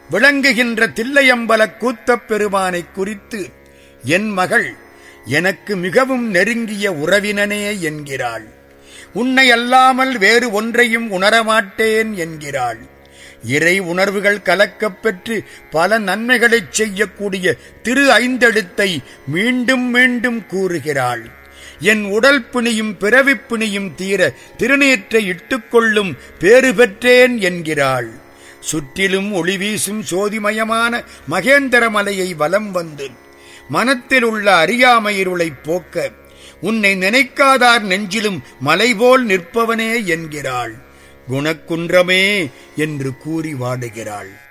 விளங்குகின்ற தில்லையம்பல கூத்தப் பெருமானைக் குறித்து என் மகள் எனக்கு மிகவும் நெருங்கிய உறவினனே என்கிறாள் உன்னை அல்லாமல் வேறு ஒன்றையும் உணரமாட்டேன் என்கிறாள் இறை உணர்வுகள் கலக்கப் பெற்று பல நன்மைகளைச் செய்யக்கூடிய திரு ஐந்தெழுத்தை மீண்டும் மீண்டும் கூறுகிறாள் என் உடல் பிணியும் பிறவிப் பிணியும் தீர திருநீற்றை இட்டுக்கொள்ளும் பேறு பெற்றேன் என்கிறாள் சுற்றிலும் ஒளி வீசும் சோதிமயமான மகேந்திர மலையை வலம் வந்து மனத்தில் உள்ள அறியாமையிருளைப் போக்க உன்னை நினைக்காதார் நெஞ்சிலும் மலைபோல் நிற்பவனே என்கிறாள் குணக்குன்றமே என்று கூறி வாடுகிறாள்